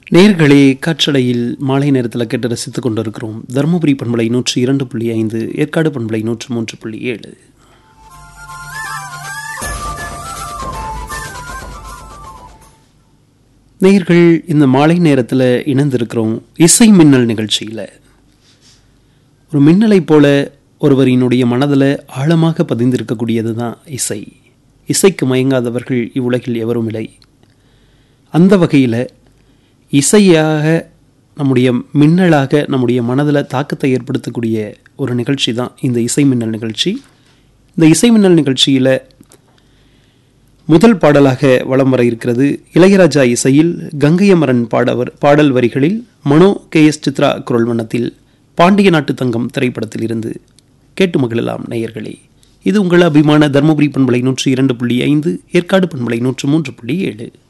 நேர்களே காற்றலையில் மாலை நேரத்தில் கேட்டு ரசித்துக் கொண்டிருக்கிறோம் தருமபுரி பண்பலை நூற்றி இரண்டு புள்ளி ஐந்து ஏற்காடு பண்பலை நூற்று மூன்று புள்ளி ஏழு நேயர்கள் இந்த மாலை நேரத்தில் இணைந்திருக்கிறோம் இசை மின்னல் நிகழ்ச்சியில் ஒரு மின்னலை போல ஒருவரினுடைய மனதில் ஆழமாக பதிந்திருக்கக்கூடியது தான் இசை இசைக்கு மயங்காதவர்கள் இவ்வுலகில் எவரும் இல்லை அந்த வகையில் இசையாக நம்முடைய மின்னலாக நம்முடைய மனதில் தாக்கத்தை ஏற்படுத்தக்கூடிய ஒரு நிகழ்ச்சி தான் இந்த இசை மின்னல் நிகழ்ச்சி இந்த இசை மின்னல் நிகழ்ச்சியில் முதல் பாடலாக வலம் வர இருக்கிறது இளையராஜா இசையில் கங்கையமரன் பாடவர் பாடல் வரிகளில் மனோ கே எஸ் சித்ரா குரல் வண்ணத்தில் பாண்டிய நாட்டு தங்கம் திரைப்படத்தில் இருந்து கேட்டு மகிழலாம் நேயர்களே இது உங்கள் அபிமான தருமபுரி பண்பலை நூற்றி இரண்டு புள்ளி ஐந்து ஏற்காடு பண்பலை நூற்று மூன்று புள்ளி ஏழு